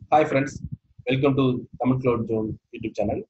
hi friends welcome to Tamil cloud zone YouTube channel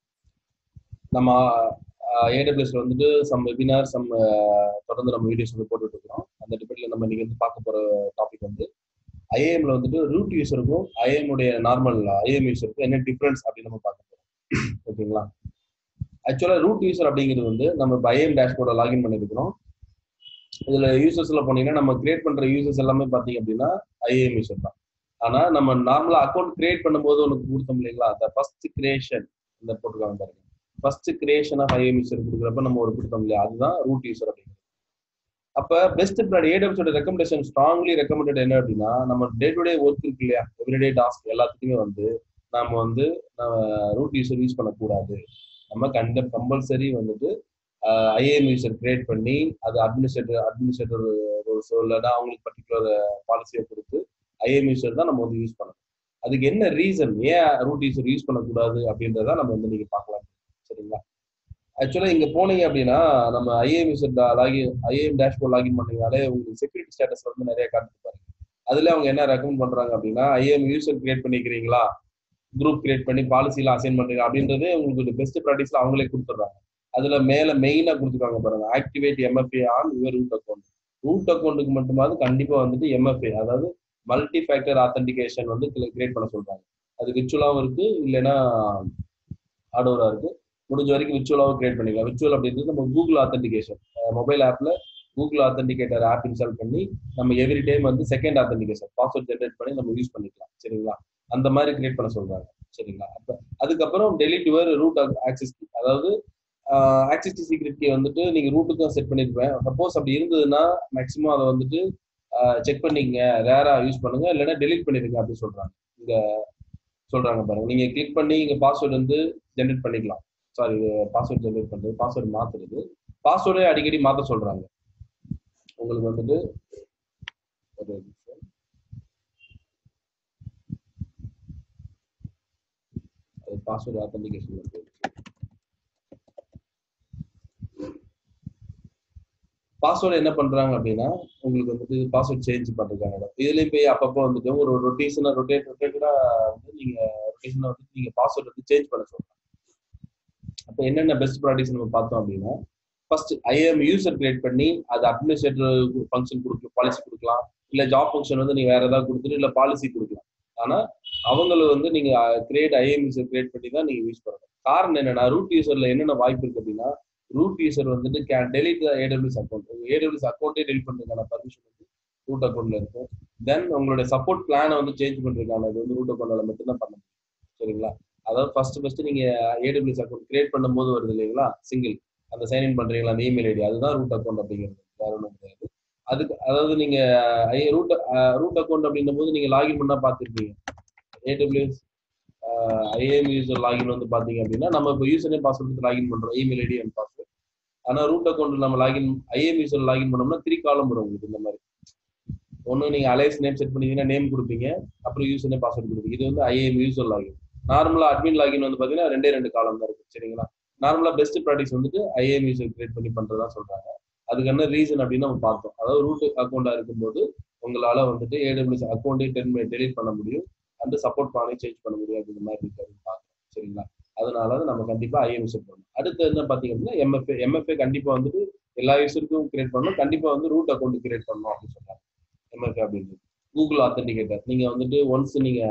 நம்ம ஏடபிள்யூஸ்ல வந்துட்டு சம் வெபினார் சம் தொடர்ந்து நம்ம வீடியோஸ் வந்து போட்டுட்டு இருக்கிறோம் அந்த டிபெட்ல நம்ம இன்னைக்கு வந்து பார்க்க போற டாபிக் வந்து ஐஏஎம்ல வந்துட்டு ரூட் யூஸருக்கும் ஐஏஎம் உடைய நார்மல் ஐஏஎம் யூஸருக்கும் என்ன டிஃபரன்ஸ் அப்படின்னு நம்ம பார்க்க போறோம் ஓகேங்களா ஆக்சுவலா ரூட் யூசர் அப்படிங்கிறது வந்து நம்ம இப்போ ஐஏஎம் டேஷ்போர்டை லாகின் பண்ணிருக்கிறோம் இதுல யூசர்ஸ்ல போனீங்கன்னா நம்ம கிரியேட் பண்ற யூசர்ஸ் எல்லாமே பாத்தீங்க அப்படின்னா ஐஏஎம் யூசர் தான் ஆனா நம்ம நார்மலா அக்கௌண்ட் கிரியேட் பண்ணும்போது உனக்கு கொடுத்தோம் இல்லைங்களா அந்த ஃபர்ஸ்ட் கிரியேஷன் இந்த போட்டுருக்காங்க பாருங்க first creation of IAM user கொடுக்குறப்ப நம்ம ஒரு கொடுத்தோம் இல்லையா அதுதான் ரூட் யூசர் அப்படிங்கிறது அப்ப பெஸ்ட் ப்ராட் ஏடபிள்யூஸோட ரெக்கமெண்டேஷன் ஸ்ட்ராங்லி ரெக்கமெண்டட் என்ன அப்படின்னா நம்ம டே டு டே ஒர்க் இருக்கு இல்லையா எவ்ரிடே டாஸ்க் எல்லாத்துக்குமே வந்து நம்ம வந்து ரூட் யூசர் யூஸ் பண்ணக்கூடாது நம்ம கண்ட கம்பல்சரி வந்துட்டு ஐஏஎம் யூசர் கிரியேட் பண்ணி அது அட்மினிஸ்ட்ரேட்டர் அட்மினிஸ்ட்ரேட்டர் ரோல்ஸோ இல்லைன்னா அவங்களுக்கு பர்டிகுலர் பாலிசியை கொடுத்து ஐஏஎம் யூசர் தான் நம்ம வந்து யூஸ் பண்ணணும் அதுக்கு என்ன ரீசன் ஏன் ரூட் யூசர் யூஸ் பண்ணக்கூடாது அப்படின்றத நம்ம வந்து நீங்க பார்க்கலாம் சரிங்களா ஆக்சுவலா இங்க போனீங்க அப்படின்னா நம்ம IAM user login IAM dashboard login பண்ணீங்கனாலே உங்களுக்கு செக்யூரிட்டி ஸ்டேட்டஸ் வந்து நிறைய காட்டுட்டு பாருங்க அதுல அவங்க என்ன ரெக்கமெண்ட் பண்றாங்க அப்படின்னா ஐஏஎம் யூசர் கிரியேட் பண்ணிக்கிறீங்களா குரூப் கிரியேட் பண்ணி பாலிசிலாம் அசைன் பண்றீங்க அப்படின்றதே உங்களுக்கு பெஸ்ட் ப்ராக்டிஸ்ல அவங்களே கொடுத்துட்றாங்க அதுல மேல மெயினா கொடுத்துருக்காங்க பாருங்க activate MFA on your root account root அக்கௌண்ட்டுக்கு மட்டுமாவது கண்டிப்பா வந்துட்டு எம்எஃப்ஏ அதாவது மல்டி ஃபேக்டர் ஆத்தன்டிகேஷன் வந்து கிரியேட் பண்ண சொல்றாங்க அது விர்ச்சுவலாகவும் இருக்கு இல்லைன்னா ஆடோரா இருக்கு முடிஞ்ச வரைக்கும் விர்ச்சுவலாகவும் கிரியேட் பண்ணிக்கலாம் விர்ச்சுவல் அப்படின்றது நம்ம கூகுள் ஆத்தன்டிகேஷன் மொபைல் ஆப்ல கூகுள் ஆத்தன்டிகேட்டர் ஆப் இன்ஸ்டால் பண்ணி நம்ம எவ்ரி டைம் வந்து செகண்ட் ஆத்தன்டிகேஷன் பாஸ்வேர்ட் ஜென்ரேட் பண்ணி நம்ம யூஸ் பண்ணிக்கலாம் சரிங்களா அந்த மாதிரி கிரியேட் பண்ண சொல்றாங்க சரிங்களா அப்ப அதுக்கப்புறம் டெலிட் யுவர் ரூட் ஆக்சஸ் அதாவது ஆக்சஸ் டி சீக்ரெட் கீ வந்துட்டு நீங்க ரூட்டுக்கும் செட் பண்ணிருப்பேன் சப்போஸ் அப்படி இருந்ததுன்னா மேக்ஸிமம் அதை வந்துட்டு செக் பண்ணிக்கங்க ரேரா யூஸ் பண்ணுங்க இல்லைன்னா டெலிட் பண்ணிருங்க அப்படின்னு சொல்றாங்க இங்க சொல்றாங்க பாருங்க நீங்க கிளிக் பண்ணி இங்க பாஸ்வேர்டு வந்து ஜென்ரேட் பண்ணிக்கலாம் சாரி பாஸ்வேர்டு ஜென்ரேட் பண்றது பாஸ்வேர்டு மாத்துறது பாஸ்வேர்டே அடிக்கடி மாத்த சொல்றாங்க உங்களுக்கு வந்துட்டு ஒரு பாஸ்வேர்டு ஆத்தன்டிகேஷன் இருக்கு பாஸ்வேர்டு என்ன பண்றாங்க அப்படின்னா உங்களுக்கு வந்துட்டு பாஸ்வேர்ட் சேஞ்ச் பண்றாங்க இதுலயும் போய் அப்பப்போ வந்துட்டு ஒரு ரொட்டேஷனா ரொட்டேட் ரொட்டேட்டடா வந்து நீங்க ரொட்டேஷனா வந்து நீங்க பாஸ்வேர்ட் வந்து சேஞ்ச் பண்ண சொல்றாங்க அப்ப என்னென்ன பெஸ்ட் ப்ராக்டிஸ் நம்ம பார்த்தோம் அப்படின்னா ஃபர்ஸ்ட் ஐஎம் யூசர் கிரியேட் பண்ணி அது அட்மினிஸ்ட்ரேட்டர் ஃபங்க்ஷன் கொடுக்கலாம் பாலிசி கொடுக்கலாம் இல்ல ஜாப் ஃபங்க்ஷன் வந்து நீங்க வேற ஏதாவது கொடுத்துட்டு இல்ல பாலிசி கொடுக்கலாம் ஆனா அவங்கள வந்து நீங்க கிரியேட் ஐஎம் யூசர் கிரியேட் பண்ணி தான் நீங்க யூஸ் பண்ணணும் காரணம் என்னன்னா ரூட் யூசர்ல என்னென்ன வாய்ப்பு இருக்கு அப்படின்னா ரூட் யூசர் வந்துட்டு can delete AWS account AWS அக்கௌண்ட்டே டெலிட் பண்ணுறதுக்கான பர்மிஷன் வந்து ரூட் அக்கௌண்ட்ல இருக்கும் தென் உங்களுடைய சப்போர்ட் பிளானை வந்து சேஞ்ச் பண்றதுக்கான இது வந்து ரூட் அக்கௌண்ட்ல மட்டும்தான் பண்ண முடியும் சரிங்களா அதாவது ஃபர்ஸ்ட் ஃபர்ஸ்ட் நீங்க ஏடபிள்யூஸ் அக்கௌண்ட் கிரியேட் பண்ணும்போது வருது இல்லைங்களா சிங்கிள் அந்த சைன்இன் பண்றீங்களா அந்த இமெயில் ஐடி அதுதான் ரூட் அக்கௌண்ட் அப்படிங்கிறது வேற ஒன்றும் கிடையாது அதுக்கு அதாவது நீங்க ரூட் ரூட் அக்கௌண்ட் அப்படின்னும் போது நீங்க லாகின் பண்ணா பார்த்துருப்பீங்க ஏடபிள்யூஎஸ் ஐஏஎம் யூசர் லாகின் வந்து பாத்தீங்க அப்படின்னா நம்ம இப்போ யூசர் நேம் பாஸ்வேர்ட் லாகின் பண்றோம் இமெயில் ஐடி அண்ட் பாஸ்வேர்ட் ஆனா ரூட் அக்கௌண்ட் நம்ம லாகின் ஐஏஎம் யூசர் லாகின் பண்ணோம்னா த்ரீ காலம் வரும் உங்களுக்கு இந்த மாதிரி ஒன்று நீங்க அலைஸ் நேம் செட் பண்ணீங்கன்னா நேம் கொடுப்பீங்க அப்புறம் யூசர் நேம் பாஸ்வேர்ட் கொடுப்பீங்க இது வந்து ஐஏஎம் யூசர் லாகின் நார்மலா அட்மின் லாகின் வந்து பாத்தீங்கன்னா ரெண்டே ரெண்டு காலம் தான் இருக்கு சரிங்களா நார்மலா பெஸ்ட் ப்ராக்டிஸ் வந்துட்டு ஐஏஎம் யூசர் கிரியேட் பண்ணி பண்றதா சொல்றாங்க அதுக்கு என்ன ரீசன் அப்படின்னு நம்ம பார்த்தோம் அதாவது ரூட் அக்கௌண்டா இருக்கும்போது உங்களால வந்துட்டு ஏடபிள்யூஎஸ் அக்கௌண்ட்டே டென் டெலிட் பண்ண முடியும் அந்த சப்போர்ட் பிளானே சேஞ்ச் பண்ண முடியும் அப்படின்ற மாதிரி இருக்கு அப்படின்னு பார்க்குறோம் சரிங்களா அதனால நம்ம கண்டிப்பா ஐஎம் யூசர் பண்ணணும் அடுத்து என்ன பாத்தீங்க அப்படின்னா எம்எஃப்ஏ எம்எஃப்ஏ கண்டிப்பா வந்துட்டு எல்லா யூசருக்கும் கிரியேட் பண்ணணும் கண்டிப்பா வந்து ரூட் அக்கௌண்ட் கிரியேட் பண்ணணும் அப்படின்னு சொல்றாங்க எம்எஃப்ஏ அப்படின்றது கூகுள் ஆத்தன்டிகேட்டர் நீங்க வந்துட்டு ஒன்ஸ் நீங்க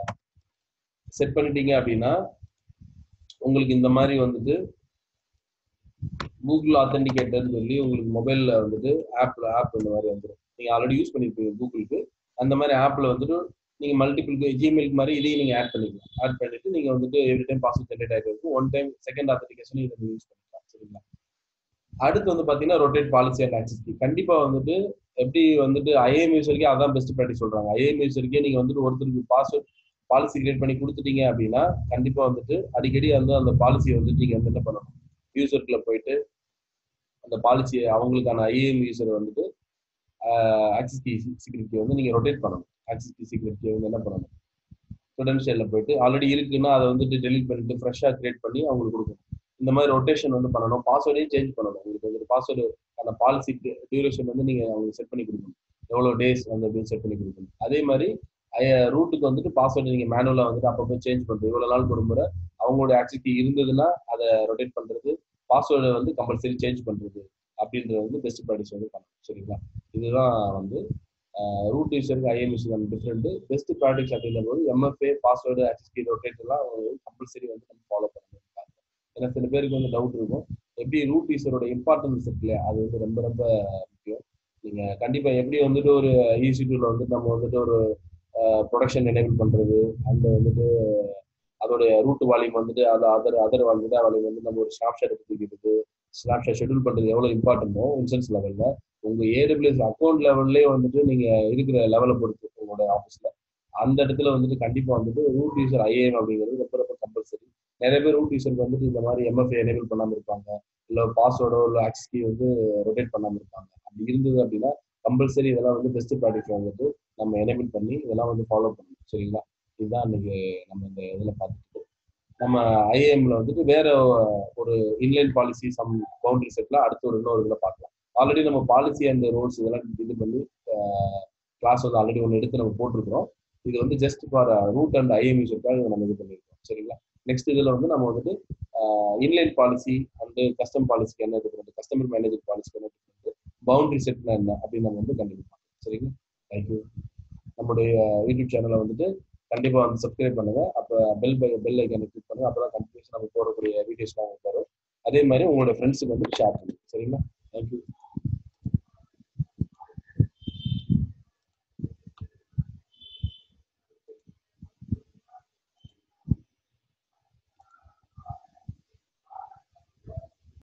செட் பண்ணிட்டீங்க அப்படின்னா உங்களுக்கு இந்த மாதிரி வந்துட்டு கூகுள் ஆத்தன்டிகேட்டர்னு சொல்லி உங்களுக்கு மொபைல்ல வந்துட்டு ஆப்ல ஆப் இந்த மாதிரி வந்துடும் நீங்க ஆல்ரெடி யூஸ் பண்ணிருப்பீங்க கூகுளுக்கு அந்த மாதிரி ஆப்ல வந்துட்டு நீங்க மல்டிபிள் ஜிமெயில் மாதிரி இதையும் நீங்க ஆட் பண்ணிக்கலாம் ஆட் பண்ணிட்டு நீங்க வந்துட்டு எவ்ரி டைம் பாஸ்வேர்ட் ஜென்ரேட் ஆகிட்டு இருக்கும் ஒன் டைம் செகண்ட் ஆத்தன்டிகேஷன் இதை யூஸ் பண்ணிக்கலாம் சரிங்களா அடுத்து வந்து பாத்தீங்கன்னா ரொட்டேட் பாலிசி அண்ட் ஆக்சஸ் கண்டிப்பா வந்துட்டு எப்படி வந்துட்டு ஐஏஎம் யூசருக்கே அதான் பெஸ்ட் ப்ராக்டிஸ் சொல்றாங்க ஐஏஎம் யூசருக்கே நீங்க வந்துட்டு ஒருத்தருக்கு பாஸ்வேர்ட் பாலிசி கிரியேட் பண்ணி கொடுத்துட்டீங்க அப்படின்னா கண்டிப்பா வந்துட்டு அடிக்கடி வந்து அந்த பாலிசியை வந்துட்டு நீங்க வந்து என்ன பண்ணணும் யூசருக்குள்ள போயிட்டு அந்த பாலிசியை அவங்களுக்கான ஐஏஎம் யூசர் வந்துட்டு ஆக்சஸ் கீ சீக்ரெட் வந்து நீங்க ரொட்டேட் பண்ணணும் ஆக்சஸ் கீ சீக்ரெட் வந்து என்ன பண்ணணும் க்ரெடென்ஷியலில் போயிட்டு ஆல்ரெடி இருக்குன்னா அதை வந்துட்டு டெலிட் பண்ணிட்டு ஃப்ரெஷ்ஷாக கிரியேட் பண்ணி அவங்களுக்கு கொடுக்கணும் இந்த மாதிரி ரொட்டேஷன் வந்து பண்ணணும் பாஸ்வேர்டையும் சேஞ்ச் பண்ணணும் உங்களுக்கு வந்து பாஸ்வேர்டு அந்த பாலிசி டியூரேஷன் வந்து நீங்கள் அவங்களுக்கு செட் பண்ணி கொடுக்கணும் எவ்வளோ டேஸ் வந்து அப்படின்னு செட் பண்ணி கொடுக்கணும் அதே மாதிரி ரூட்டுக்கு வந்துட்டு பாஸ்வேர்டு நீங்க மேனுவலா வந்துட்டு அப்பப்போ சேஞ்ச் பண்றது இவ்வளவு நாளுக்கு ஒரு முறை அவங்களோட ஆக்சிட்டி இருந்ததுன்னா அதை ரொட்டேட் பண்றது பாஸ்வேர்டை வந்து கம்பல்சரி சேஞ்ச் பண்றது அப்படின்றது வந்து பெஸ்ட் ப்ராக்டிஸ் வந்து பண்ணணும் சரிங்களா இதுதான் வந்து ரூட் யூஸருக்கு IAM user different best practice அப்படின்ற போது எம்எஃப்ஏ பாஸ்வேர்டு ஆக்சிட்டி ரொட்டேட் எல்லாம் கம்பல்சரி வந்து நம்ம ஃபாலோ பண்ணணும் ஏன்னா சில பேருக்கு வந்து டவுட் இருக்கும் எப்படி ரூட் யூஸரோட இம்பார்ட்டன்ஸ் இருக்கு இல்லையா அது வந்து ரொம்ப ரொம்ப முக்கியம் நீங்க கண்டிப்பா எப்படி வந்துட்டு ஒரு ஈசி டூல வந்து நம்ம வந்துட்டு ஒரு ப்ரொடக்ஷன் எனேபிள் பண்றது அந்த வந்துட்டு அதோட ரூட் வால்யூம் வந்துட்டு அது அதர் அதர் வந்துட்டு வால்யூம் வந்து நம்ம ஒரு ஸ்னாப் ஷாட் எடுத்துக்கிறது ஸ்னாப் ஷாட் ஷெடியூல் பண்றது எவ்வளவு இம்பார்ட்டன்டோ இன்சூரன்ஸ் லெவல்ல உங்க ஏடபிள்யூஎஸ் அக்கௌண்ட் லெவல்லே வந்துட்டு நீங்க இருக்கிற லெவலை பொறுத்து உங்களோட ஆஃபீஸ்ல அந்த இடத்துல வந்துட்டு கண்டிப்பா வந்துட்டு ரூட் யூசர் ஐஏஎம் அப்படிங்கிறது ரொம்ப ரொம்ப கம்பல்சரி நிறைய பேர் ரூட் யூசருக்கு வந்துட்டு இந்த மாதிரி எம்எஃப்ஏ எனேபிள் பண்ணாம இருப்பாங்க இல்ல பாஸ்வேர்டோ இல்ல ஆக்ஸ் கீ வந்து ரொட்டேட் பண்ணாம இருப்பாங்க அப்படி இருந்தது அப்படின்னா கம்பல்சரி இதெல்லாம் வந்து பெஸ்ட் ப்ராடக்ட் வந்துட்டு நம்ம எனேபிள் பண்ணி இதெல்லாம் வந்து ஃபாலோ பண்ணணும் சரிங்களா இதுதான் இன்னைக்கு நம்ம இந்த இதில் பார்த்துட்டு நம்ம ஐஏஎம்ல வந்துட்டு வேற ஒரு இன்லைன் பாலிசி சம் பவுண்டரி செட்ல அடுத்த ஒரு இன்னொரு இதில் பார்க்கலாம் ஆல்ரெடி நம்ம பாலிசி அந்த ரூல்ஸ் இதெல்லாம் இது பண்ணி கிளாஸ் வந்து ஆல்ரெடி ஒன்று எடுத்து நம்ம போட்டிருக்கிறோம் இது வந்து just for root and IAM யூஸருக்காக நம்ம இது பண்ணியிருக்கோம் சரிங்களா நெக்ஸ்ட் இதில் வந்து நம்ம வந்துட்டு இன்லைன் பாலிசி அண்ட் கஸ்டம் பாலிசிக்கு என்ன டிஃபரெண்ட் கஸ்டமர் மேனேஜர் பாலிசிக்கு என்ன டிஃபரெண்ட் பவுண்டரி செட்னா என்ன அப்படின்னு நம்ம வந்து கண்டிப்பாக சரிங்களா தேங்க்யூ நம்முடைய யூடியூப் சேனலை வந்துட்டு கண்டிப்பாக வந்து சப்ஸ்கிரைப் பண்ணுங்க அப்போ பெல் பெல் ஐக்கானை கிளிக் பண்ணுங்க அப்போ தான் கண்டினியூஸ் நம்ம போடக்கூடிய வீடியோஸ்லாம் வரும் அதே மாதிரி உங்களோட ஃப்ரெண்ட்ஸுக்கு வந்து ஷேர் பண்ணுங்க சரிங்களா